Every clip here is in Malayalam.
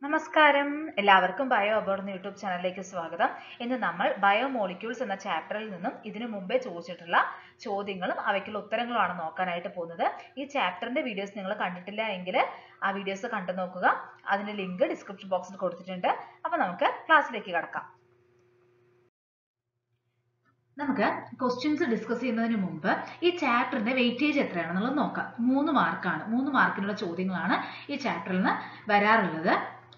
നമസ്കാരം എല്ലാവർക്കും ബയോ അബോർഡ് എന്ന യൂട്യൂബ് ചാനലിലേക്ക് സ്വാഗതം ഇന്ന് നമ്മൾ ബയോമോളിക്യൂൾസ് എന്ന ചാപ്റ്ററിൽ നിന്നും ഇതിനു മുമ്പേ ചോദിച്ചിട്ടുള്ള ചോദ്യങ്ങളും അവയ്ക്കുള്ള ഉത്തരങ്ങളുമാണ് നോക്കാനായിട്ട് പോകുന്നത് ഈ ചാപ്റ്ററിന്റെ വീഡിയോസ് നിങ്ങൾ കണ്ടിട്ടില്ല എങ്കിൽ ആ വീഡിയോസ് കണ്ടു നോക്കുക അതിന്റെ ലിങ്ക് ഡിസ്ക്രിപ്ഷൻ ബോക്സിൽ കൊടുത്തിട്ടുണ്ട് അപ്പൊ നമുക്ക് ക്ലാസ്സിലേക്ക് കടക്കാം നമുക്ക് ക്വസ്റ്റ്യൻസ് ഡിസ്കസ് ചെയ്യുന്നതിന് മുമ്പ് ഈ ചാപ്റ്ററിന്റെ വെയിറ്റേജ് എത്രയാണെന്നുള്ളത് നോക്കാം മൂന്ന് മാർക്കാണ് മൂന്ന് മാർക്കിനുള്ള ചോദ്യങ്ങളാണ് ഈ ചാപ്റ്ററിൽ നിന്ന് വരാറുള്ളത്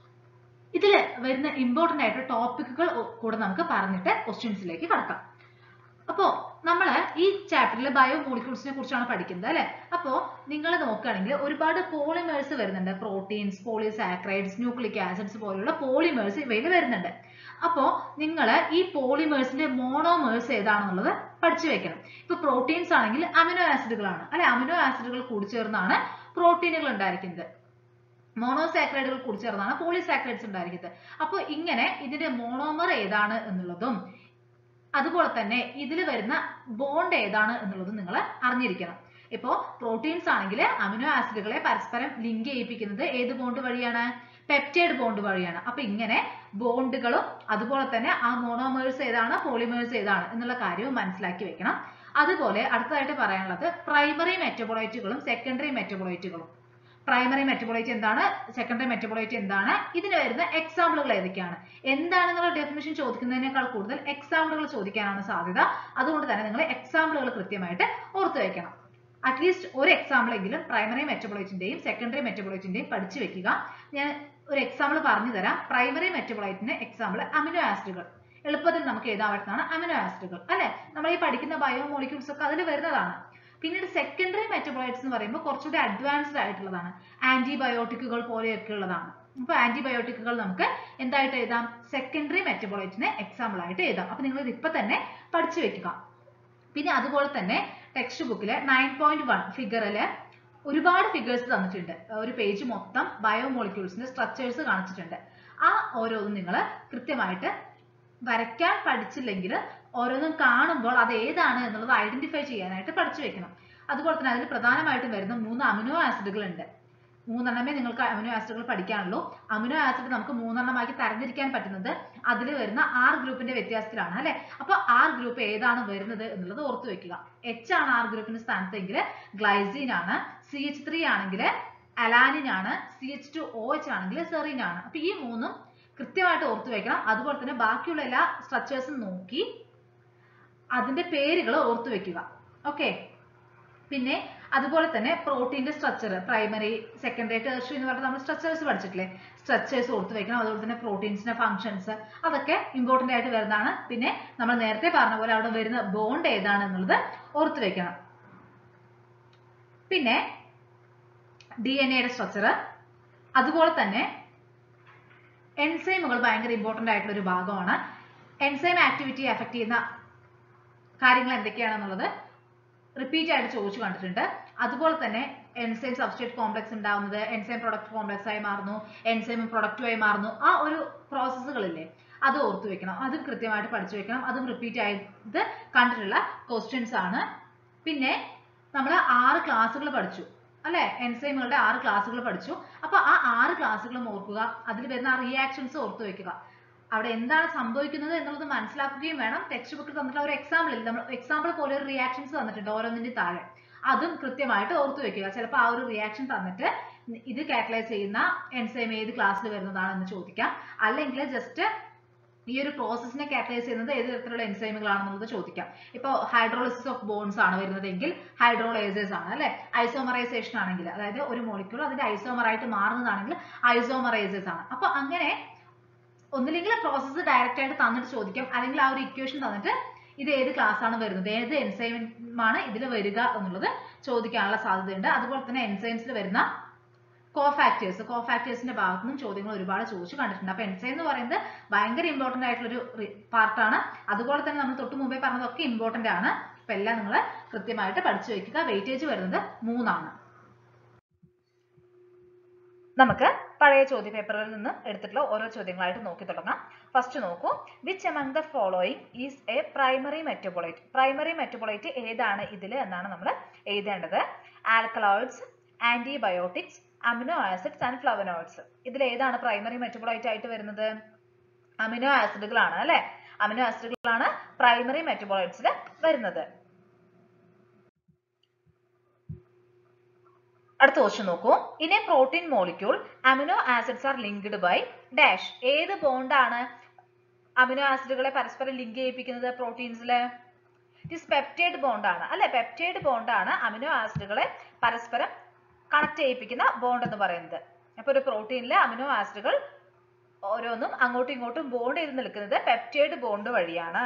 ഇതിൽ വരുന്ന ഇമ്പോർട്ടന്റ് ആയിട്ടുള്ള ടോപ്പിക്കുകൾ കൂടെ നമുക്ക് പറഞ്ഞിട്ട് ക്വസ്റ്റ്യൻസിലേക്ക് കടക്കാം അപ്പോ നമ്മൾ ഈ ചാപ്റ്ററിൽ ബയോ മോളിക്യൂൾസിനെ കുറിച്ചാണ് പഠിക്കുന്നത് അല്ലെ അപ്പോ നിങ്ങൾ നോക്കുകയാണെങ്കിൽ ഒരുപാട് പോളിമേഴ്സ് വരുന്നുണ്ട് പ്രോട്ടീൻസ് പോളിസാക്രൈഡ്സ് ന്യൂക്ലിക് ആസിഡ്സ് പോലെയുള്ള പോളിമേഴ്സ് ഇവയിൽ വരുന്നുണ്ട് അപ്പോ നിങ്ങൾ ഈ പോളിമേഴ്സിന്റെ മോണോമേഴ്സ് ഏതാണെന്നുള്ളത് പഠിച്ചു വെക്കണം ഇപ്പൊ പ്രോട്ടീൻസ് ആണെങ്കിൽ അമിനോ ആസിഡുകളാണ് അല്ലെ അമിനോ ആസിഡുകൾ കൂടിച്ചേർന്നാണ് പ്രോട്ടീനുകൾ ഉണ്ടായിരിക്കുന്നത് മോണോസാക്രൈഡുകൾ കൂടിച്ചേർന്നാണ് പോളിസാക്രൈഡ്സ് ഉണ്ടായിരിക്കുന്നത് അപ്പോൾ ഇങ്ങനെ ഇതിന്റെ മോണോമർ ഏതാണ് എന്നുള്ളതും അതുപോലെ തന്നെ ഇതിൽ വരുന്ന ബോണ്ട് ഏതാണ് എന്നുള്ളതും നിങ്ങൾ അറിഞ്ഞിരിക്കണം ഇപ്പോ പ്രോട്ടീൻസ് ആണെങ്കിൽ അമിനോ ആസിഡുകളെ പരസ്പരം ലിങ്ക് ചെയ്യിപ്പിക്കുന്നത് ഏത് ബോണ്ട് വഴിയാണ് പെപ്റ്റൈഡ് ബോണ്ട് വഴിയാണ് അപ്പൊ ഇങ്ങനെ ബോണ്ടുകളും അതുപോലെ തന്നെ ആ മോണോമേഴ്സ് ഏതാണ് പോളിമേഴ്സ് ഏതാണ് എന്നുള്ള കാര്യവും മനസ്സിലാക്കി വെക്കണം അതുപോലെ അടുത്തതായിട്ട് പറയാനുള്ളത് പ്രൈമറി മെറ്റബോളൈറ്റുകളും സെക്കൻഡറി മെറ്റബോളൈറ്റുകളും പ്രൈമറി മെറ്റബോളൈറ്റ് എന്താണ് സെക്കൻഡറി മെറ്റബോളൈറ്റ് എന്താണ് ഇതിന് വരുന്ന എക്സാമ്പിളുകൾ ഏതൊക്കെയാണ് എന്താണെന്നുള്ള ഡെഫിനേഷൻ ചോദിക്കുന്നതിനേക്കാൾ കൂടുതൽ എക്സാമ്പിളുകൾ ചോദിക്കാനാണ് സാധ്യത അതുകൊണ്ട് തന്നെ നിങ്ങൾ എക്സാമ്പിളുകൾ കൃത്യമായിട്ട് ഓർത്തു വെക്കണം അറ്റ്ലീസ്റ്റ് ഒരു എക്സാമ്പിൾ എങ്കിലും പ്രൈമറി മെറ്റബോളൈറ്റിന്റെയും സെക്കൻഡറി മെറ്റബോളൈറ്റിന്റെയും പഠിച്ചു വെക്കുക ഞാൻ ഒരു എക്സാമ്പിൾ പറഞ്ഞു തരാം പ്രൈമറി മെറ്റബോളൈറ്റിന്റെ എക്സാമ്പിൾ അമിനോ ആസിഡുകൾ എളുപ്പത്തിൽ നമുക്ക് എഴുതാൻ പറ്റുന്നതാണ് അമിനോ ആസിഡുകൾ അല്ലെ നമ്മൾ ഈ പഠിക്കുന്ന ബയോ മോളിക്യൂൾസ് ഒക്കെ അതിൽ വരുന്നതാണ് പിന്നീട് സെക്കൻഡറി മെറ്റബോളൈറ്റ്സ് എന്ന് പറയുമ്പോൾ കുറച്ചുകൂടി അഡ്വാൻസ്ഡ് ആയിട്ടുള്ളതാണ് ആന്റിബയോട്ടിക്കുകൾ പോലെയൊക്കെ ഉള്ളതാണ് അപ്പൊ ആന്റിബയോട്ടിക്കുകൾ നമുക്ക് എന്തായിട്ട് എഴുതാം സെക്കൻഡറി മെറ്റബോളൈറ്റിനെ എക്സാമ്പിൾ ആയിട്ട് എഴുതാം അപ്പൊ നിങ്ങൾ ഇത് ഇപ്പൊ തന്നെ പഠിച്ചു വെക്കുക പിന്നെ അതുപോലെ തന്നെ ടെക്സ്റ്റ് ബുക്കിലെ നയൻ പോയിന്റ് വൺ ഫിഗറില് ഒരുപാട് ഫിഗേഴ്സ് തന്നിട്ടുണ്ട് ഒരു പേജ് മൊത്തം ബയോമോളിക്യൂൾസിന്റെ സ്ട്രക്ചേഴ്സ് കാണിച്ചിട്ടുണ്ട് ആ ഓരോന്നും നിങ്ങൾ കൃത്യമായിട്ട് വരയ്ക്കാൻ പഠിച്ചില്ലെങ്കിൽ ഓരോന്നും കാണുമ്പോൾ അത് ഏതാണ് എന്നുള്ളത് ഐഡന്റിഫൈ ചെയ്യാനായിട്ട് പഠിച്ചു വെക്കണം അതുപോലെ തന്നെ അതിൽ പ്രധാനമായിട്ടും വരുന്ന മൂന്ന് അമിനോ ആസിഡുകൾ ഉണ്ട് മൂന്നെണ്ണമേ നിങ്ങൾക്ക് അമിനോ ആസിഡുകൾ പഠിക്കാനുള്ളൂ അമിനോ ആസിഡ് നമുക്ക് മൂന്നെണ്ണമാക്കി തരംതിരിക്കാൻ പറ്റുന്നത് അതിൽ വരുന്ന ആർ ഗ്രൂപ്പിന്റെ വ്യത്യാസത്തിലാണ് അല്ലെ അപ്പൊ ആർ ഗ്രൂപ്പ് ഏതാണ് വരുന്നത് എന്നുള്ളത് ഓർത്തു വെക്കുക എച്ച് ആണ് ആർ ഗ്രൂപ്പിന്റെ സ്ഥാനത്തെങ്കിൽ ഗ്ലൈസീൻ ആണ് സി എച്ച് ത്രീ ആണെങ്കിൽ അലാനിൻ ആണ് C H two O H ആണെങ്കിൽ സെറീൻ ആണ് അപ്പൊ ഈ മൂന്നും കൃത്യമായിട്ട് ഓർത്തു വെക്കണം അതുപോലെ തന്നെ ബാക്കിയുള്ള എല്ലാ സ്ട്രക്ചേഴ്സും നോക്കി അതിന്റെ പേരുകൾ ഓർത്തു വെക്കുക ഓക്കെ പിന്നെ അതുപോലെ തന്നെ പ്രോട്ടീന്റെ സ്ട്രക്ചർ പ്രൈമറി സെക്കൻഡറി ടെർഷറി എന്ന് പറഞ്ഞാൽ നമ്മൾ സ്ട്രക്ചേഴ്സ് പഠിച്ചിട്ടില്ലേ സ്ട്രക്ചേഴ്സ് ഓർത്ത് വെക്കണം അതുപോലെ തന്നെ പ്രോട്ടീൻസിന്റെ ഫംഗ്ഷൻസ് അതൊക്കെ ഇമ്പോർട്ടന്റ് ആയിട്ട് വരുന്നതാണ് പിന്നെ നമ്മൾ നേരത്തെ പറഞ്ഞ പോലെ അവിടെ വരുന്ന ബോണ്ട് ഏതാണ് എന്നുള്ളത് ഓർത്ത് വെക്കണം പിന്നെ ഡി എൻ എയുടെ സ്ട്രക്ചർ അതുപോലെ തന്നെ എൻസൈമുകൾ ഭയങ്കര ഇമ്പോർട്ടന്റ് ആയിട്ടുള്ള ഒരു ഭാഗമാണ് എൻസൈം ആക്ടിവിറ്റി എഫക്ട് ചെയ്യുന്ന കാര്യങ്ങൾ എന്തൊക്കെയാണെന്നുള്ളത് റിപ്പീറ്റ് ആയിട്ട് ചോദിച്ചു കണ്ടിട്ടുണ്ട് അതുപോലെ തന്നെ എൻസൈം സബ്സ്ട്രേറ്റ് കോംപ്ലക്സ് ഉണ്ടാവുന്നത് എൻസൈം പ്രൊഡക്റ്റ് കോംപ്ലക്സ് ആയി മാറുന്നു എൻസൈം പ്രൊഡക്റ്റുമായി മാറുന്നു ആ ഒരു പ്രോസസ്സുകളില്ലേ അത് ഓർത്തു വെക്കണം അതും കൃത്യമായിട്ട് പഠിച്ചു വെക്കണം അതും റിപ്പീറ്റ് ആയിട്ട് കണ്ടിട്ടുള്ള ക്വസ്റ്റ്യൻസ് ആണ് പിന്നെ നമ്മൾ ആറ് ക്ലാസ്സുകൾ പഠിച്ചു അല്ലെ എൻസൈമുകളുടെ ആറ് ക്ലാസ്സുകൾ പഠിച്ചു അപ്പൊ ആ ആറ് ക്ലാസ്സുകളും ഓർക്കുക അതിൽ വരുന്ന ആ റിയാക്ഷൻസ് ഓർത്തു വെക്കുക അവിടെ എന്താണ് സംഭവിക്കുന്നത് എന്നുള്ളത് മനസ്സിലാക്കുകയും വേണം ടെക്സ്റ്റ് ബുക്കിൽ തന്നിട്ടുള്ള ഒരു എക്സാമ്പിൾ ഇല്ല നമ്മൾ എക്സാമ്പിൾ പോലെ ഒരു റിയാക്ഷൻസ് തന്നിട്ടുണ്ട് ഓരോന്നിന്റെ താഴെ അതും കൃത്യമായിട്ട് ഓർത്തു വെക്കുക ചിലപ്പോൾ ആ ഒരു റിയാക്ഷൻ തന്നിട്ട് ഇത് കാറ്റലൈസ് ചെയ്യുന്ന എൻസൈം ഏത് ക്ലാസ്സിൽ വരുന്നതാണെന്ന് ചോദിക്കാം അല്ലെങ്കിൽ ജസ്റ്റ് ഈ ഒരു പ്രോസസ്സിനെ കാറ്റലൈസ് ചെയ്യുന്നത് ഏത് തരത്തിലുള്ള എൻസൈമുകളാണെന്നുള്ളത് ചോദിക്കാം ഇപ്പോൾ ഹൈഡ്രോളിസിസ് ഓഫ് ബോൺസ് ആണ് വരുന്നതെങ്കിൽ ഹൈഡ്രോളൈസേഴ്സ് ആണ് അല്ലെ ഐസോമറൈസേഷൻ ആണെങ്കിൽ അതായത് ഒരു മോളിക്യൂൾ അതിന്റെ ഐസോമറായിട്ട് മാറുന്നതാണെങ്കിൽ ഐസോമറൈസേഴ്സ് ആണ് അപ്പൊ അങ്ങനെ ഒന്നില്ലെങ്കിൽ പ്രോസസ്സ് ഡയറക്റ്റ് ആയിട്ട് തന്നിട്ട് ചോദിക്കാം അല്ലെങ്കിൽ ആ ഒരു ഇക്വേഷൻ തന്നിട്ട് ഇത് ഏത് ക്ലാസ് ആണ് വരുന്നത് ഏത് എൻസൈമാണ് ഇതിൽ വരിക എന്നുള്ളത് ചോദിക്കാനുള്ള സാധ്യതയുണ്ട് അതുപോലെ തന്നെ എൻസൈംസിൽ വരുന്ന കോഫാക്ടേഴ്സ് കോഫാക്ടേഴ്സിന്റെ ഭാഗത്തു നിന്നും ചോദ്യങ്ങൾ ഒരുപാട് ചോദിച്ചു കണ്ടിട്ടുണ്ട് അപ്പൊ എൻസൈം എന്ന് പറയുന്നത് ഭയങ്കര ഇമ്പോർട്ടന്റ് ആയിട്ടുള്ള ഒരു പാർട്ടാണ് അതുപോലെ തന്നെ നമ്മൾ തൊട്ട് മുമ്പേ പറഞ്ഞതൊക്കെ ഇമ്പോർട്ടന്റ് ആണ് അപ്പൊ എല്ലാം നിങ്ങൾ കൃത്യമായിട്ട് പഠിച്ചു വെക്കുക വെയിറ്റേജ് വരുന്നത് മൂന്നാണ് നമുക്ക് പഴയ ചോദ്യ പേപ്പറുകളിൽ നിന്ന് എടുത്തിട്ടുള്ള ഓരോ ചോദ്യങ്ങളായിട്ട് നോക്കി തുടങ്ങാം ഫസ്റ്റ് നോക്കൂ which among the following is a primary metabolite primary metabolite ഏതാണ് ഇതിൽ എന്നാണ് നമ്മൾ എഴുതേണ്ടത് alkaloids antibiotics amino acids and flavonoids ഇതിൽ ഏതാണ് പ്രൈമറി മെറ്റബോളൈറ്റ് ആയിട്ട് വരുന്നത് അമിനോ ആസിഡുകളാണ് അല്ലെ അമിനോ ആസിഡുകളാണ് പ്രൈമറി മെറ്റബോളൈറ്റ്സിൽ വരുന്നത് അടുത്ത ക്വസ്റ്റ്യൻ നോക്കൂ in a protein molecule amino acids are linked by dash ഏത് ബോണ്ടാണ് അമിനോ ആസിഡുകളെ പരസ്പരം ലിങ്ക് ചെയ്യിപ്പിക്കുന്നത് പ്രോട്ടീൻസില് ഇറ്റ് പെപ്റ്റൈഡ് ബോണ്ടാണ് അല്ലെ പെപ്റ്റൈഡ് ബോണ്ടാണ് അമിനോ ആസിഡുകളെ പരസ്പരം കണക്ട് ചെയ്യിപ്പിക്കുന്ന ബോണ്ട് എന്ന് പറയുന്നത് അപ്പൊ ഒരു പ്രോട്ടീനിലെ അമിനോ ആസിഡുകൾ ഓരോന്നും അങ്ങോട്ടും ഇങ്ങോട്ടും ബോണ്ട് ചെയ്ത് നിൽക്കുന്നത് പെപ്റ്റൈഡ് ബോണ്ട് വഴിയാണ്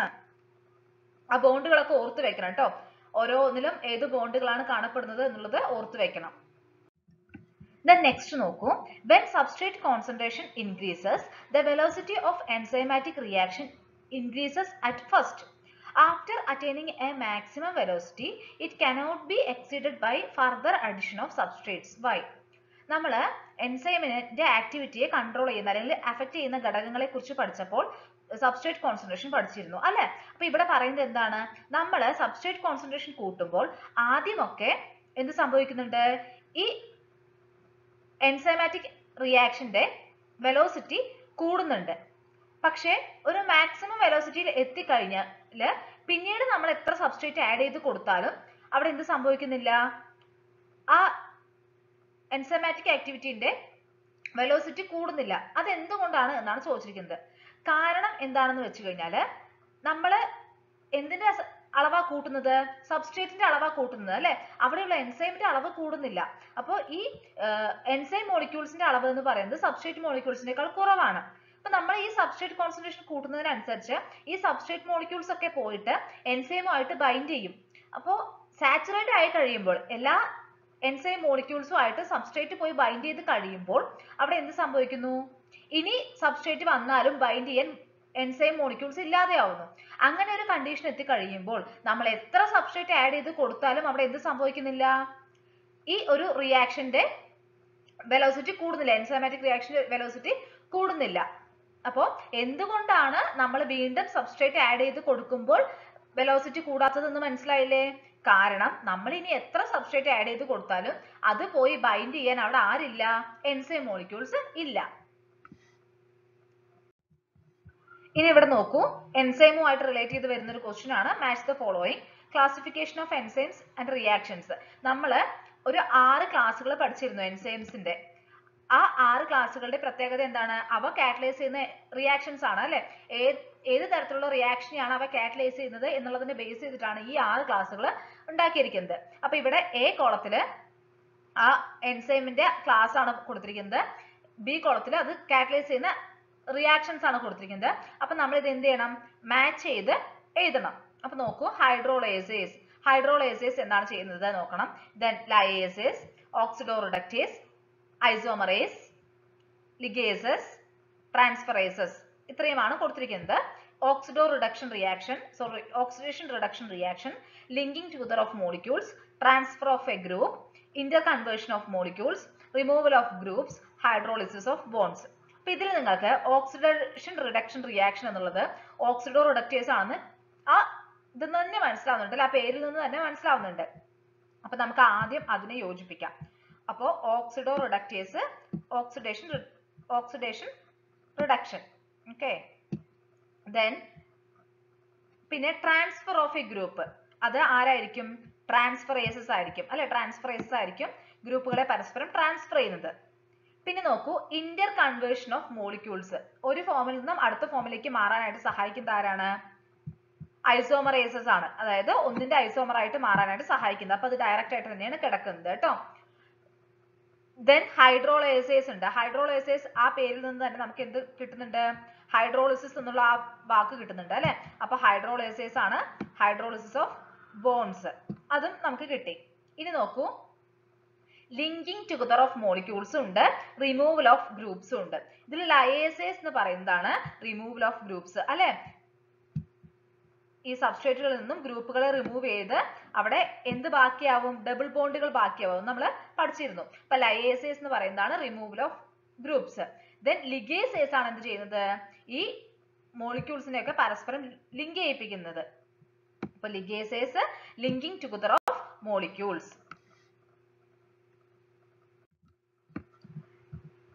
ആ ബോണ്ടുകളൊക്കെ ഓർത്ത് വെക്കണം കേട്ടോ ഓരോന്നിലും ഏത് ബോണ്ടുകളാണ് കാണപ്പെടുന്നത് എന്നുള്ളത് ഓർത്ത് വെക്കണം Then next നോക്കൂ when substrate concentration increases the velocity of enzymatic reaction increases at first after attaining a maximum velocity it cannot be exceeded by further addition of substrates why നമ്മൾ എൻസൈമിന്റെ ആക്ടിവിറ്റിയെ കൺട്രോൾ ചെയ്യുന്ന അല്ലെങ്കിൽ അഫക്ട് ചെയ്യുന്ന ഘടകങ്ങളെ കുറിച്ച് പഠിച്ചപ്പോൾ സബ്സ്ട്രേറ്റ് കോൺസെൻട്രേഷൻ പഠിച്ചിരുന്നു അല്ലെ അപ്പൊ ഇവിടെ പറയുന്നത് എന്താണ് നമ്മൾ സബ്സ്ട്രേറ്റ് കോൺസെൻട്രേഷൻ കൂട്ടുമ്പോൾ ആദ്യമൊക്കെ എന്ത് സംഭവിക്കുന്നുണ്ട് ഈ എൻസൈമാറ്റിക് റിയാക്ഷന്റെ വെലോസിറ്റി കൂടുന്നുണ്ട് പക്ഷേ ഒരു മാക്സിമം വെലോസിറ്റിയിൽ എത്തിക്കഴിഞ്ഞാല് പിന്നീട് നമ്മൾ എത്ര സബ്സ്ട്രേറ്റ് ആഡ് ചെയ്ത് കൊടുത്താലും അവിടെ എന്ത് സംഭവിക്കുന്നില്ല ആ എൻസൈമാറ്റിക് ആക്ടിവിറ്റിന്റെ വെലോസിറ്റി കൂടുന്നില്ല അത് എന്തുകൊണ്ടാണ് എന്നാണ് ചോദിച്ചിരിക്കുന്നത് കാരണം എന്താണെന്ന് വെച്ച് കഴിഞ്ഞാല് നമ്മള് എന്തിന്റെ അസ- അളവാ കൂട്ടുന്നത് സബ്സ്ട്രേറ്റിന്റെ അളവാ കൂട്ടുന്നത് അല്ലെ അവിടെയുള്ള എൻസൈമിന്റെ അളവ് കൂടുന്നില്ല അപ്പോൾ ഈ എൻസൈം മോളിക്യൂൾസിന്റെ അളവ് എന്ന് പറയുന്നത് സബ്സ്ട്രേറ്റ് മോളിക്യൂൾസിനേക്കാൾ കുറവാണ് അപ്പൊ നമ്മൾ ഈ സബ്സ്ട്രേറ്റ് കോൺസെൻട്രേഷൻ കൂട്ടുന്നതിനനുസരിച്ച് ഈ സബ്സ്ട്രേറ്റ് മോളിക്യൂൾസ് ഒക്കെ പോയിട്ട് എൻസൈമുമായിട്ട് ബൈൻഡ് ചെയ്യും അപ്പോൾ സാച്ചുറേറ്റ് ആയി കഴിയുമ്പോൾ എല്ലാ എൻസൈം മോളിക്യൂൾസും ആയിട്ട് സബ്സ്ട്രേറ്റ് പോയി ബൈൻഡ് ചെയ്ത് കഴിയുമ്പോൾ അവിടെ എന്ത് സംഭവിക്കുന്നു ഇനി സബ്സ്ട്രേറ്റ് വന്നാലും ബൈൻഡ് ചെയ്യാൻ എൻസൈം മോളിക്യൂൾസ് ഇല്ലാതെയാവുന്നു അങ്ങനെ ഒരു കണ്ടീഷൻ എത്തി കഴിയുമ്പോൾ നമ്മൾ എത്ര സബ്സ്ട്രേറ്റ് ആഡ് ചെയ്ത് കൊടുത്താലും അവിടെ എന്ത് സംഭവിക്കുന്നില്ല ഈ ഒരു റിയാക്ഷന്റെ വെലോസിറ്റി കൂടുന്നില്ല എൻസൈമാറ്റിക് റിയാക്ഷന്റെ വെലോസിറ്റി കൂടുന്നില്ല അപ്പോൾ എന്തുകൊണ്ടാണ് നമ്മൾ വീണ്ടും സബ്സ്ട്രേറ്റ് ആഡ് ചെയ്ത് കൊടുക്കുമ്പോൾ വെലോസിറ്റി കൂടാത്തതെന്ന് മനസ്സിലായില്ലേ കാരണം നമ്മൾ ഇനി എത്ര സബ്സ്ട്രേറ്റ് ആഡ് ചെയ്ത് കൊടുത്താലും അത് പോയി ബൈൻഡ് ചെയ്യാൻ അവിടെ ആരില്ല എൻസൈം മോളിക്യൂൾസ് ഇല്ല ഇനി ഇവിടെ നോക്കൂ എൻസൈമുമായിട്ട് റിലേറ്റ് ചെയ്ത് വരുന്ന ഒരു ക്വസ്റ്റ്യൻ ആണ് match the following classification of enzymes and reactions നമ്മൾ ഒരു ആറ് ക്ലാസ്സുകൾ പഠിച്ചിരുന്നു എൻസൈംസിന്റെ ആ ആറ് ക്ലാസ്സുകളുടെ പ്രത്യേകത എന്താണ് അവ കാറ്റലൈസ് ചെയ്യുന്ന റിയാക്ഷൻസ് ആണ് അല്ലെ ഏത് ഏത് തരത്തിലുള്ള റിയാക്ഷനെയാണ് അവ കാറ്റലൈസ് ചെയ്യുന്നത് എന്നുള്ളതിനെ ബേസ് ചെയ്തിട്ടാണ് ഈ ആറ് ക്ലാസ്സുകൾ ഉണ്ടാക്കിയിരിക്കുന്നത് അപ്പൊ ഇവിടെ എ കോളത്തില് ആ എൻസൈമിന്റെ ക്ലാസ് ആണ് കൊടുത്തിരിക്കുന്നത് ബി കോളത്തിൽ അത് കാറ്റലൈസ് ചെയ്യുന്ന റിയാക്ഷൻസ് ആണ് കൊടുത്തിരിക്കുന്നത് അപ്പൊ നമ്മൾ ഇത് എന്ത് ചെയ്യണം മാച്ച് ചെയ്ത് എഴുതണം അപ്പൊ നോക്കൂ ഹൈഡ്രോളേസേസ് ഹൈഡ്രോളേസേസ് എന്താണ് ചെയ്യുന്നത് നോക്കണം then lyases oxidoreductase isomerase ligases transferases ഇത്രയുമാണ് കൊടുത്തിരിക്കുന്നത് oxidoreduction reaction sorry oxidation reduction reaction linking together of molecules transfer of a group interconversion of molecules removal of groups hydrolysis of bonds അപ്പൊ ഇതിൽ നിങ്ങൾക്ക് ഓക്സിഡേഷൻ റിഡക്ഷൻ റിയാക്ഷൻ എന്നുള്ളത് ഓക്സിഡോ റിഡക്റ്റേഴ്സ് ആണെന്ന് ആ ഇത് തന്നെ മനസ്സിലാവുന്നുണ്ട് അല്ലെ ആ പേരിൽ നിന്ന് തന്നെ മനസ്സിലാവുന്നുണ്ട് അപ്പൊ നമുക്ക് ആദ്യം അതിനെ യോജിപ്പിക്കാം അപ്പോ oxidoreductase oxidation oxidation reduction okay then പിന്നെ ട്രാൻസ്ഫർ ഓഫ് എ ഗ്രൂപ്പ് അത് ആരായിരിക്കും ട്രാൻസ്ഫറേസസ് ആയിരിക്കും അല്ലെ ട്രാൻസ്ഫറേസസ് ആയിരിക്കും ഗ്രൂപ്പുകളെ പരസ്പരം ട്രാൻസ്ഫർ ചെയ്യുന്നത് പിന്നെ നോക്കൂ ഇന്റർ കൺവേർഷൻ ഓഫ് മോളിക്യൂൾസ് ഒരു ഫോമിൽ നിന്നും അടുത്ത ഫോമിലേക്ക് മാറാനായിട്ട് സഹായിക്കുന്നത് ആരാണ് ഐസോമറേസസ് ആണ് അതായത് ഒന്നിന്റെ ഐസോമർ ആയിട്ട് മാറാനായിട്ട് സഹായിക്കുന്നത് അപ്പൊ അത് ഡയറക്റ്റ് ആയിട്ട് തന്നെയാണ് കിടക്കുന്നത് കേട്ടോ ദെൻ ഹൈഡ്രോളേസേസ് ഉണ്ട് ഹൈഡ്രോളേസേസ് ആ പേരിൽ നിന്ന് തന്നെ നമുക്ക് എന്ത് കിട്ടുന്നുണ്ട് ഹൈഡ്രോളിസിസ് എന്നുള്ള ആ വാക്ക് കിട്ടുന്നുണ്ട് അല്ലെ അപ്പൊ ഹൈഡ്രോളേസേസ് ആണ് ഹൈഡ്രോളിസിസ് ഓഫ് ബോൺസ് അതും നമുക്ക് കിട്ടി ഇനി നോക്കൂ ലിങ്കിങ് ടുഗദർ ഓഫ് മോളിക്യൂൾസ് ഉണ്ട് റിമൂവൽ ഓഫ് ഗ്രൂപ്പ്സും ഉണ്ട് ഇതിൽ ലയേസേസ് എന്ന് പറയുന്നതാണ് റിമൂവൽ ഓഫ് ഗ്രൂപ്പ്സ് അല്ലെ ഈ സബ്സ്ട്രേറ്റുകളിൽ നിന്നും ഗ്രൂപ്പുകളെ റിമൂവ് ചെയ്ത് അവിടെ എന്ത് ബാക്കിയാവും ഡബിൾ ബോണ്ടുകൾ ബാക്കിയാവും നമ്മൾ പഠിച്ചിരുന്നു അപ്പൊ ലയേസേസ് എന്ന് പറയുന്നതാണ് removal of groups then ligases ആണ് എന്ത് ചെയ്യുന്നത് ഈ മോളിക്യൂൾസിനെ ഒക്കെ പരസ്പരം ലിങ്ക് ചെയ്യിപ്പിക്കുന്നത് അപ്പൊ ligases linking together of molecules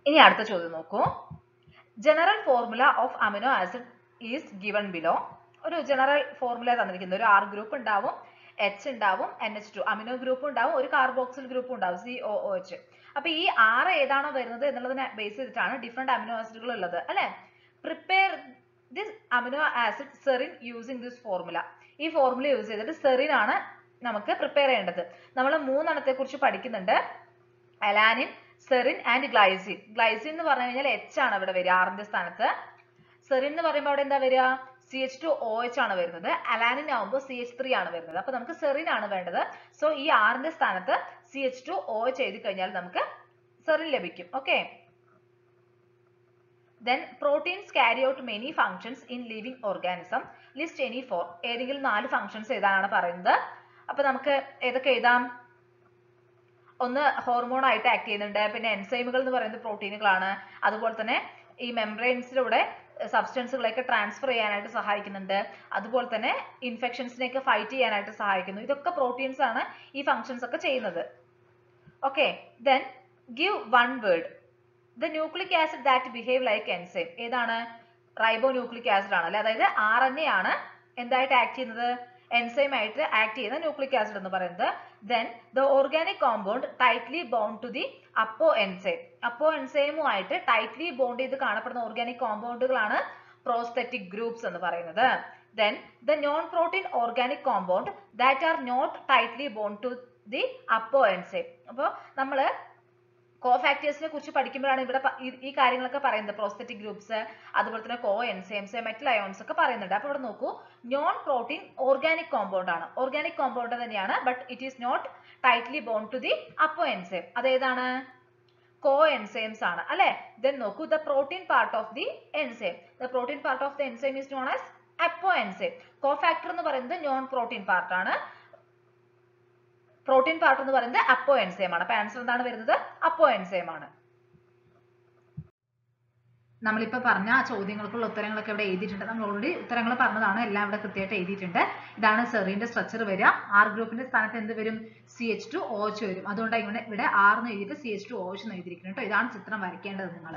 ഇനി അടുത്ത ചോദ്യം നോക്കൂ general formula of amino acid is given below ഒരു ജനറൽ ഫോർമുല തന്നിരിക്കുന്നത് ഒരു ആർ ഗ്രൂപ്പ് ഉണ്ടാവും എച്ച് ഉണ്ടാവും N H two amino group ഉണ്ടാവും ഒരു കാർബോക്സിൽ ഗ്രൂപ്പ് ഉണ്ടാവും സി ഒ ഒ എച്ച് അപ്പൊ ഈ ആറ് ഏതാണോ വരുന്നത് എന്നുള്ളതിനെ ബേസ് ചെയ്തിട്ടാണ് ഡിഫറെന്റ് അമിനോ ആസിഡുകൾ ഉള്ളത് അല്ലെ prepare this amino acid serine using this formula ഈ ഫോർമുല യൂസ് ചെയ്തിട്ട് സെറിൻ ആണ് നമുക്ക് പ്രിപ്പയർ ചെയ്യേണ്ടത് നമ്മൾ മൂന്നെണ്ണത്തെ കുറിച്ച് പഠിക്കുന്നുണ്ട് alanine serine and glycine glycine എന്ന് പറഞ്ഞു കഴിഞ്ഞാൽ എച്ച് ആണ് ഇവിടെ വരിക ആറിന്റെ സ്ഥാനത്ത് സെറിൻ എന്ന് പറയുമ്പോൾ അവിടെ എന്താ വരിക C H two O H ആണ് വരുന്നത് അലാനിൻ ആവുമ്പോൾ സി എച്ച് ത്രീ ആണ് വരുന്നത് അപ്പൊ നമുക്ക് സെറിൻ ആണ് വേണ്ടത് സോ ഈ ആറിന്റെ സ്ഥാനത്ത് C H two O H എഴുതി കഴിഞ്ഞാൽ നമുക്ക് സെറിൻ ലഭിക്കും okay then proteins carry out many functions in living organism list any four ഏതെങ്കിലും നാല് functions ഏതാണ് പറയുന്നത് അപ്പൊ നമുക്ക് ഏതൊക്കെ എഴുതാം ഒന്ന് ഹോർമോൺ ആയിട്ട് ആക്ട് ചെയ്യുന്നുണ്ട് പിന്നെ എൻസൈമുകൾ എന്ന് പറയുന്നത് പ്രോട്ടീനുകളാണ് അതുപോലെ തന്നെ ഈ മെംബ്രെയിൻസിലൂടെ സബ്സ്റ്റൻസുകളെയൊക്കെ ട്രാൻസ്ഫർ ചെയ്യാനായിട്ട് സഹായിക്കുന്നുണ്ട് അതുപോലെ തന്നെ ഇൻഫെക്ഷൻസിനെയൊക്കെ ഫൈറ്റ് ചെയ്യാനായിട്ട് സഹായിക്കുന്നു ഇതൊക്കെ പ്രോട്ടീൻസ് ആണ് ഈ ഫങ്ഷൻസ് ഒക്കെ ചെയ്യുന്നത് okay then give one word the nucleic acid that behave like enzyme ഏതാണ് റൈബോ ന്യൂക്ലിക് ആസിഡ് ആണ് അല്ലെ അതായത് ആർ എൻ എ ആണ് എന്തായിട്ട് ആക്ട് ചെയ്യുന്നത് എൻസൈം ആയിട്ട് ആക്ട് ചെയ്യുന്ന ന്യൂക്ലിക് ആസിഡ് എന്ന് പറയുന്നത് then the organic compound tightly bond to the അപ്പോ എൻസൈം അപ്പോ എൻസൈമുമായിട്ട് ടൈറ്റ്ലി ബോണ്ട് ചെയ്ത് കാണപ്പെടുന്ന ഓർഗാനിക് കോമ്പൗണ്ടുകളാണ് പ്രോസ്തെറ്റിക് ഗ്രൂപ്പ്സ് എന്ന് പറയുന്നത് then the non protein organic compound that are not tightly bond to the അപ്പോ എൻസൈം അപ്പോൾ നമ്മൾ കോഫാക്ടേഴ്സിനെ കുറിച്ച് പഠിക്കുമ്പോഴാണ് ഇവിടെ പ- ഈ- ഈ കാര്യങ്ങളൊക്കെ പറയുന്നത് പ്രോസ്തെറ്റിക് ഗ്രൂപ്പ്സ് അതുപോലെ തന്നെ കോ എൻസൈംസ് മെറ്റൽ അയോൺസ് ഒക്കെ പറയുന്നുണ്ട് അപ്പൊ ഇവിടെ നോക്കൂ നോൺ പ്രോട്ടീൻ ഓർഗാനിക് കോമ്പൗണ്ട് ആണ് ഓർഗാനിക് കോമ്പൗണ്ട് തന്നെയാണ് but it is not tightly bond to the അപ്പോ എൻസൈം അതേതാണ് കോ എൻസൈംസ് ആണ് അല്ലെ ദെൻ നോക്കൂ the protein part of the enzyme the protein part of the enzyme is known as അപ്പോ എൻസൈം കോ ഫാക്ടർ എന്ന് പറയുന്നത് നോൺ പ്രോട്ടീൻ പാർട്ട് ആണ് പ്രോട്ടീൻ പാർട്ട് എന്ന് പറയുന്നത് അപ്പോ എൻസൈം ആണ് അപ്പൊ ആൻസർ എന്താണ് വരുന്നത് അപ്പോ എൻസൈം ആണ് നമ്മളിപ്പോ പറഞ്ഞ ആ ചോദ്യങ്ങൾക്കുള്ള ഉത്തരങ്ങളൊക്കെ ഇവിടെ എഴുതിയിട്ടുണ്ട് നമ്മൾ ഓൾറെഡി ഉത്തരങ്ങൾ പറഞ്ഞതാണ് എല്ലാം ഇവിടെ കൃത്യമായിട്ട് എഴുതിയിട്ടുണ്ട് ഇതാണ് സെറിന്റെ സ്ട്രക്ചർ വരിക ആർ ഗ്രൂപ്പിന്റെ സ്ഥാനത്ത് എന്ത് വരും C H two O H വരും അതുകൊണ്ട് ഇവിടെ ഇവിടെ ആർ എന്ന് എഴുതിയിട്ട് C H two O H എന്ന് എഴുതിയിരിക്കുന്നു കേട്ടോ ഇതാണ് ചിത്രം വരയ്ക്കേണ്ടത് നിങ്ങൾ